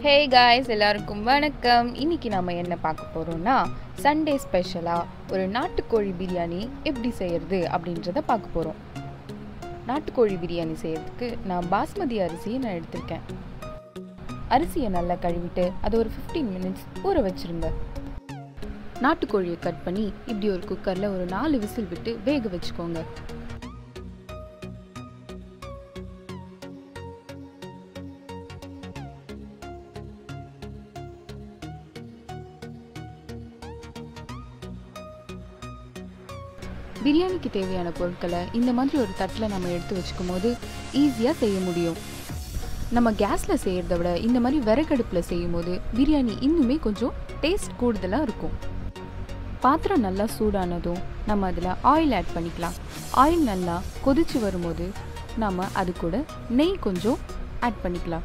hey guys எல்லாருக்கும் வணக்கம் இன்னைக்கு நம்ம என்ன பார்க்க போறோம்னா சண்டே ஸ்பெஷலாக ஒரு நாட்டுக்கோழி பிரியாணி எப்படி செய்யறது அப்படின்றத பார்க்க போகிறோம் நாட்டுக்கோழி பிரியாணி செய்யறதுக்கு நான் பாஸ்மதி அரிசியை நான் எடுத்திருக்கேன் அரிசியை நல்லா கழுவிட்டு அதை ஒரு 15 மினிட்ஸ் ஊற வச்சிருங்க நாட்டுக்கோழியை கட் பண்ணி இப்படி ஒரு குக்கரில் ஒரு நாலு விசில் விட்டு வேக வச்சுக்கோங்க பிரியாணிக்கு தேவையான பொருட்களை இந்த மாதிரி ஒரு தட்டில் நம்ம எடுத்து வச்சுக்கும் போது ஈஸியாக செய்ய முடியும் நம்ம கேஸில் செய்கிறத விட இந்த மாதிரி விறகடுப்பில் செய்யும் போது பிரியாணி இன்னுமே கொஞ்சம் டேஸ்ட் கூடுதலாக இருக்கும் பாத்திரம் நல்லா சூடானதும் நம்ம அதில் ஆயில் ஆட் பண்ணிக்கலாம் ஆயில் நல்லா கொதிச்சு வரும்போது நம்ம அது கூட நெய் கொஞ்சம் ஆட் பண்ணிக்கலாம்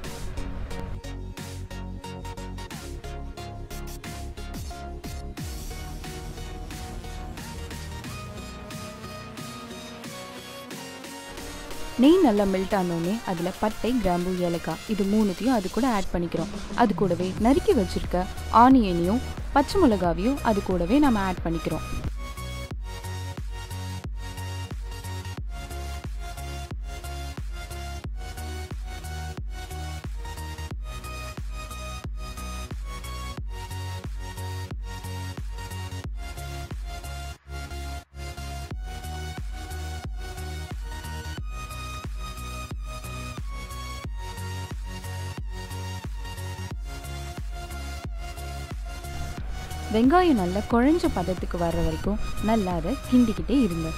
நெய் நல்லா மெல்ட் ஆனோடனே அதில் பட்டை கிராம்பு ஏலக்காய் இது மூணுத்தையும் அது கூட ஆட் பண்ணிக்கிறோம் அது கூடவே நறுக்கி வச்சிருக்க ஆனியனையும் பச்சை மிளகாவையும் அது கூடவே நம்ம ஆட் பண்ணிக்கிறோம் வெங்காயம் நல்லா குழஞ்ச பதத்துக்கு வர்ற வரைக்கும் நல்லா அதை கிண்டிக்கிட்டே இருங்க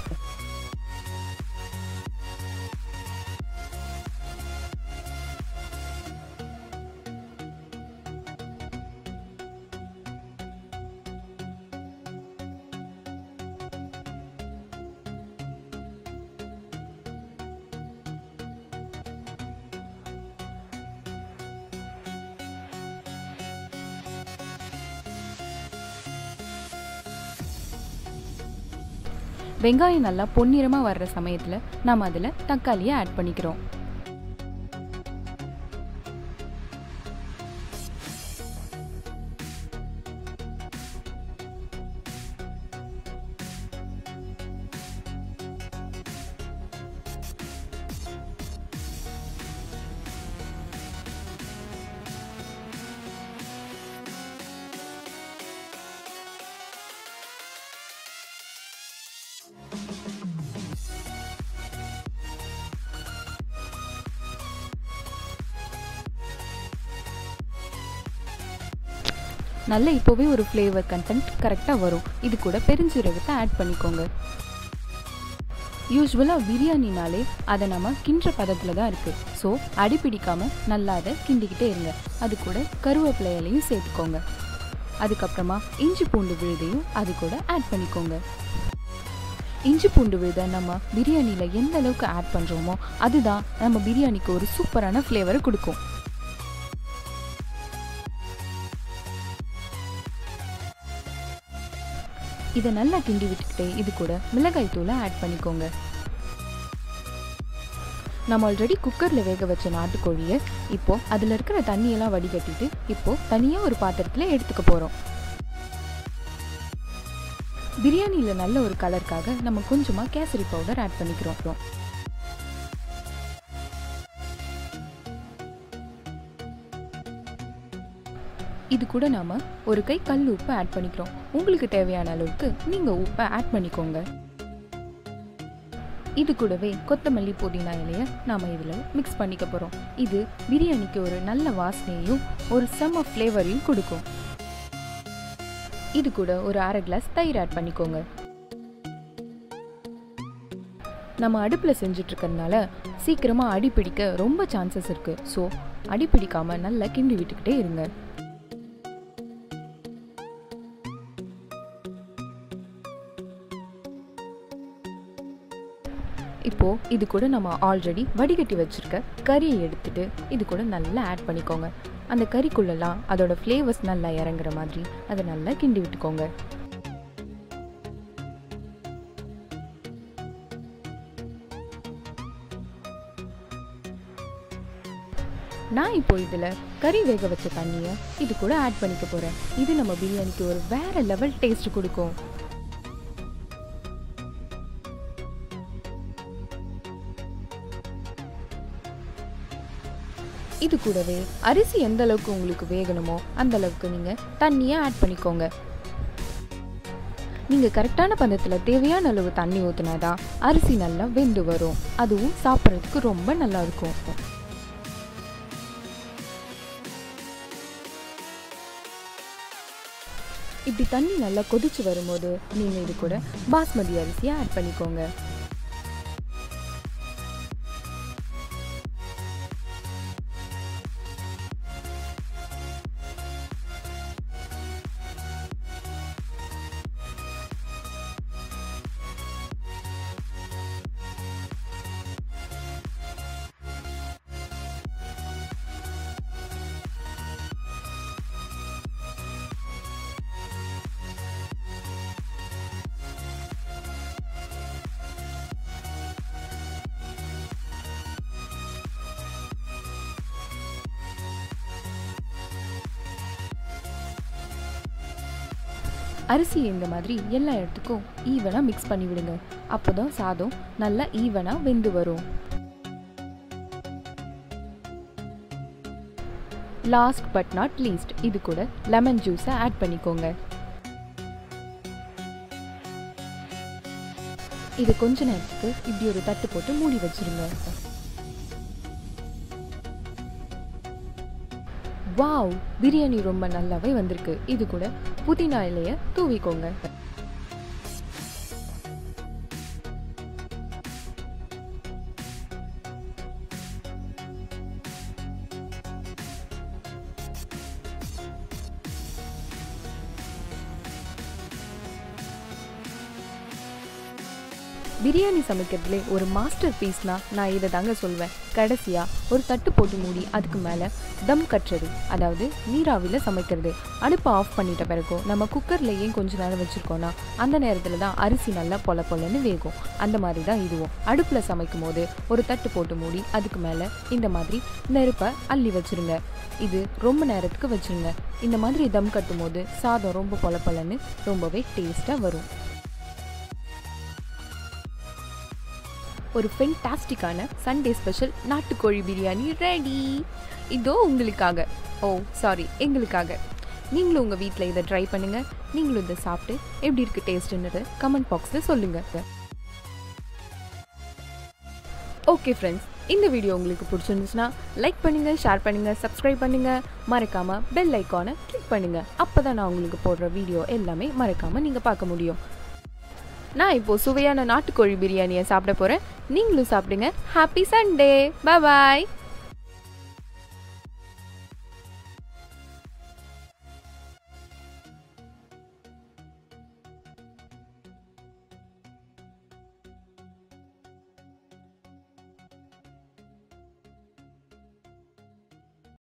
வெங்காயம் நல்லா பொன்னிறமாக வர்ற சமயத்தில் நாம் அதில் தக்காளியை ஆட் பண்ணிக்கிறோம் நல்ல இப்போவே ஒரு ஃப்ளேவர் கண்டென்ட் கரெக்டாக வரும் இது கூட பெருஞ்சீரகத்தை ஆட் பண்ணிக்கோங்க யூஸ்வலாக பிரியாணினாலே அதை நம்ம கின்ற பதத்தில் தான் இருக்குது ஸோ அடி பிடிக்காமல் நல்லா அதை கிண்டிக்கிட்டே இருங்க அது கூட கருவேப்பிலை இலையும் சேர்த்துக்கோங்க அதுக்கப்புறமா இஞ்சி பூண்டு விழுதையும் அது கூட ஆட் பண்ணிக்கோங்க இஞ்சி பூண்டு விழுதை நம்ம பிரியாணியில் எந்த அளவுக்கு ஆட் பண்ணுறோமோ அதுதான் நம்ம பிரியாணிக்கு ஒரு சூப்பரான ஃப்ளேவரை கொடுக்கும் இதை நல்லா கிண்டி விட்டுக்கிட்டே இது கூட மிளகாய் தூளை ஆட் பண்ணிக்கோங்க நம்ம ஆல்ரெடி குக்கரில் வேக வச்ச நாட்டுக்கோழியை இப்போ அதில் இருக்கிற தண்ணியெல்லாம் வடிகட்டிட்டு இப்போ தனியாக ஒரு பாத்திரத்தில் எடுத்துக்க போகிறோம் பிரியாணியில் நல்ல ஒரு கலருக்காக நம்ம கொஞ்சமாக கேசரி பவுடர் ஆட் பண்ணிக்கிறோம் இது கூட நாம ஒரு கை கல் உப்பு ஆட் பண்ணிக்கிறோம் உங்களுக்கு தேவையான அளவுக்கு நீங்க உப்பை ஆட் பண்ணிக்கோங்க இது கூடவே கொத்தமல்லி புதினா இலைய நாம இதுல மிக்ஸ் பண்ணிக்க போறோம் இது பிரியாணிக்கு ஒரு நல்ல வாசனையையும் ஒரு செம்ம ஃப்ளேவரையும் கொடுக்கும் இது கூட ஒரு அரை கிளாஸ் தயிர் ஆட் பண்ணிக்கோங்க நம்ம அடுப்பில் செஞ்சுட்டு இருக்கறனால சீக்கிரமாக அடி பிடிக்க ரொம்ப சான்சஸ் இருக்கு ஸோ அடி பிடிக்காம நல்லா கிண்டி விட்டுக்கிட்டே இருங்க இப்போ இது கூட நம்ம ஆல்ரெடி வடிகட்டி வச்சிருக்க கறியை எடுத்துட்டு இது கூட நல்லா ஆட் பண்ணிக்கோங்க அந்த கறிக்குள்ளெல்லாம் அதோட ஃப்ளேவர்ஸ் நல்லா இறங்குற மாதிரி அதை நல்லா கிண்டி விட்டுக்கோங்க நான் இப்போ இதில் கறி வேக வச்ச தண்ணியை இது கூட ஆட் பண்ணிக்க போகிறேன் இது நம்ம பிரியாணிக்கு ஒரு வேற லெவல் டேஸ்ட் கொடுக்கும் இது கூடவே அரிசி எந்த அளவுக்கு உங்களுக்கு வேகணுமோ அந்த அளவுக்கு நீங்கள் தண்ணியை ஆட் பண்ணிக்கோங்க நீங்கள் கரெக்டான பதத்தில் தேவையான அளவு தண்ணி ஊற்றினாதான் அரிசி நல்லா வெந்து வரும் அதுவும் சாப்பிட்றதுக்கு ரொம்ப நல்லா இருக்கும் இப்படி தண்ணி நல்லா கொதிச்சு வரும்போது நீங்கள் இது கூட பாஸ்மதி அரிசியை ஆட் பண்ணிக்கோங்க அரிசி இந்த மாதிரி எல்லா இடத்துக்கும் ஈவனாக மிக்ஸ் பண்ணி விடுங்க அப்போ தான் சாதம் நல்லா ஈவனாக வெந்து வரும் லாஸ்ட் பட் நாட் லீஸ்ட் இது கூட லெமன் ஜூஸை ஆட் பண்ணிக்கோங்க இது கொஞ்ச நேரத்துக்கு இப்படி ஒரு தட்டு போட்டு மூடி வச்சிருங்க வாவ் பிரியாணி ரொம்ப நல்லாவே வந்திருக்கு இது கூட புதினா இலைய தூவிக்கோங்க பிரியாணி சமைக்கிறதுலே ஒரு மாஸ்டர் பீஸ்னா நான் இதை தாங்க சொல்வேன் கடைசியாக ஒரு தட்டு போட்டு மூடி அதுக்கு மேலே தம் கட்டுறது அதாவது நீராவியில் சமைக்கிறது அடுப்பை ஆஃப் பண்ணிட்ட பிறகும் நம்ம குக்கரில் ஏன் கொஞ்ச நேரம் வச்சுருக்கோன்னா அந்த நேரத்தில் தான் அரிசி நல்லா பொல பொலன்னு வேகும் அந்த மாதிரி தான் இதுவும் அடுப்பில் சமைக்கும் போது ஒரு தட்டு போட்டு மூடி அதுக்கு மேலே இந்த மாதிரி நெருப்பை அள்ளி வச்சுருங்க இது ரொம்ப நேரத்துக்கு வச்சுருங்க இந்த மாதிரி தம் கட்டும் போது சாதம் ரொம்ப பொல பொலன்னு ரொம்பவே டேஸ்ட்டாக வரும் ஒரு ஃபென்டாஸ்டிக்கான சண்டே ஸ்பெஷல் நாட்டுக்கோழி பிரியாணி ரெடி இதோ உங்களுக்காக ஓ சாரி எங்களுக்காக நீங்களும் உங்கள் வீட்டில் இதை ட்ரை பண்ணுங்கள் நீங்களும் இதை சாப்பிட்டு எப்படி இருக்குது டேஸ்ட்டுன்னு கமெண்ட் பாக்ஸில் சொல்லுங்கள் ஓகே ஃப்ரெண்ட்ஸ் இந்த வீடியோ உங்களுக்கு பிடிச்சிருந்துச்சுன்னா லைக் பண்ணுங்கள் ஷேர் பண்ணுங்கள் சப்ஸ்கிரைப் பண்ணுங்கள் மறக்காமல் பெல் ஐக்கானை கிளிக் பண்ணுங்கள் அப்போ தான் நான் உங்களுக்கு போடுற வீடியோ எல்லாமே மறக்காமல் நீங்கள் பார்க்க முடியும் நான் இப்போ சுவையான நாட்டுக்கோழி பிரியாணியை சாப்பிட போகிறேன் நீங்களும் சாப்பிடுங்க ஹாப்பி சண்டே பாய்